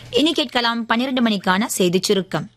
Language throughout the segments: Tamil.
இனி கேட்கலாம் பன்னிரண்டு மணிக்கான செய்திச் சுருக்கம்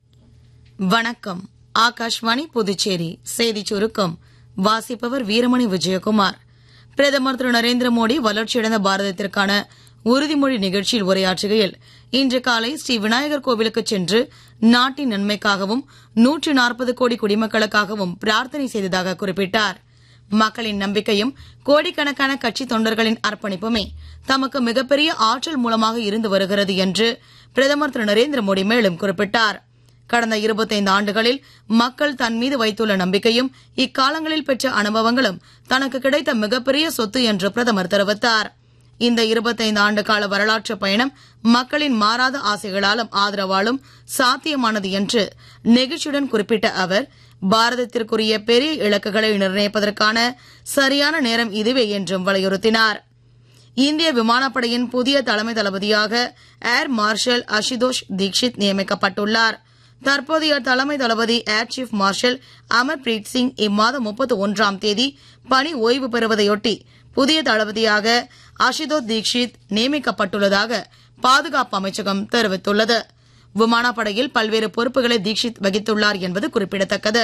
வணக்கம் ஆகாஷ்வாணி புதுச்சேரி செய்திச் சுருக்கம் வாசிப்பவர் வீரமணி விஜயகுமார் பிரதமர் திரு நரேந்திர மோடி வளர்ச்சியடைந்த பாரதத்திற்கான உறுதிமொழி நிகழ்ச்சியில் உரையாற்றுகையில் இன்று காலை ஸ்ரீ விநாயகர் கோவிலுக்கு சென்று நாட்டின் நன்மைக்காகவும் நூற்றி நாற்பது கோடி குடிமக்களுக்காகவும் பிரார்த்தனை செய்ததாக குறிப்பிட்டார் மக்களின் நம்பிக்கையும் கோடிக்கணக்கான கட்சி தொண்டர்களின் அர்ப்பணிப்புமே தமக்கு மிகப்பெரிய ஆற்றல் மூலமாக இருந்து வருகிறது என்று பிரதமர் திரு நரேந்திர மோடி மேலும் குறிப்பிட்டார் கடந்த 25 ஆண்டுகளில் மக்கள் தன் மீது வைத்துள்ள நம்பிக்கையும் இக்காலங்களில் பெற்ற அனுபவங்களும் தனக்கு கிடைத்த மிகப்பெரிய சொத்து என்று பிரதமர் தெரிவித்தார் இந்த 25 ஆண்டு கால வரலாற்று பயணம் மக்களின் மாறாத ஆசைகளாலும் ஆதரவாலும் சாத்தியமானது என்று நெகிழ்ச்சியுடன் குறிப்பிட்ட அவர் பாரதத்திற்குரிய பெரிய இலக்குகளை நிர்ணயிப்பதற்கான சரியான நேரம் இதுவே என்றும் வலியுறுத்தினார் இந்திய விமானப்படையின் புதிய தலைமை தளபதியாக ஏர் மார்ஷல் அஷிதோஷ் தீக்ஷித் நியமிக்கப்பட்டுள்ளார் தற்போதைய தலைமை தளபதி air chief marshal Amarpreet Singh இம்மாதம் முப்பத்தி ஒன்றாம் தேதி பணி ஓய்வு பெறுவதையொட்டி புதிய தளபதியாக அஷிதோஷ் தீக்ஷித் நியமிக்கப்பட்டுள்ளதாக பாதுகாப்பு அமைச்சகம் தெரிவித்துள்ளது விமானப்படையில் பல்வேறு பொறுப்புகளை தீக்ஷித் வகித்துள்ளார் என்பது குறிப்பிடத்தக்கது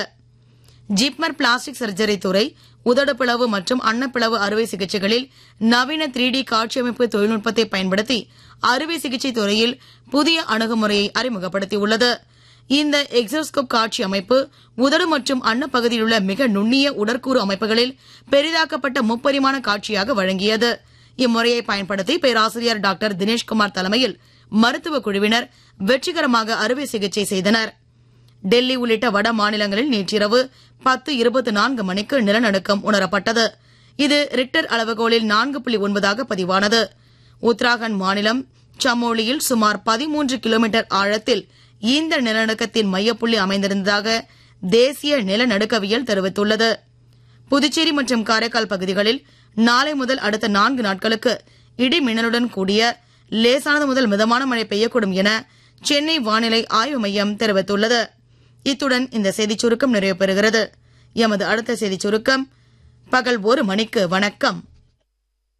ஜிப்மர் பிளாஸ்டிக் சர்ஜரி துறை உதடுப்பிளவு மற்றும் அன்னப்பிளவு அறுவை சிகிச்சைகளில் நவீன த்ரீ டி காட்சியமைப்பு தொழில்நுட்பத்தை பயன்படுத்தி அறுவை சிகிச்சை துறையில் புதிய அணுகுமுறையை அறிமுகப்படுத்தியுள்ளது இந்த எக்ஸோஸ்கோப் காட்சி அமைப்பு உதடு மற்றும் அன்னப்பகுதியில் உள்ள மிக நுண்ணிய உடற்கூறு அமைப்புகளில் பெரிதாக்கப்பட்ட முப்பரிமாண காட்சியாக வழங்கியது இம்முறையை பயன்படுத்தி பேராசிரியர் டாக்டர் தினேஷ்குமார் தலைமையில் மருத்துவ குழுவினர் வெற்றிகரமாக அறுவை சிகிச்சை செய்தனர் டெல்லி உள்ளிட்ட வட மாநிலங்களில் நேற்றிரவு பத்து இருபத்தி நான்கு மணிக்கு நிலநடுக்கம் உணரப்பட்டது இது ரிக்டர் அளவுகோலில் நான்கு புள்ளி ஒன்பதாக பதிவானது உத்தராகண்ட் மாநிலம் சமோலியில் சுமார் பதிமூன்று கிலோமீட்டர் ஆழத்தில் இந்த நிலநடுக்கத்தின் மையப்புள்ளி அமைந்திருந்ததாக தேசிய நிலநடுக்கவியல் தெரிவித்துள்ளது புதுச்சேரி மற்றும் காரைக்கால் பகுதிகளில் நாளை முதல் அடுத்த நான்கு நாட்களுக்கு இடி மின்னலுடன் கூடிய லேசானது முதல் மிதமான மழை பெய்யக்கூடும் என சென்னை வானிலை ஆய்வு மையம் தெரிவித்துள்ளது இத்துடன் இந்த செய்திச் சுருக்கம் நிறைவு பெறுகிறது எமது அடுத்த செய்திச் சுருக்கம் பகல் ஒரு மணிக்கு வணக்கம்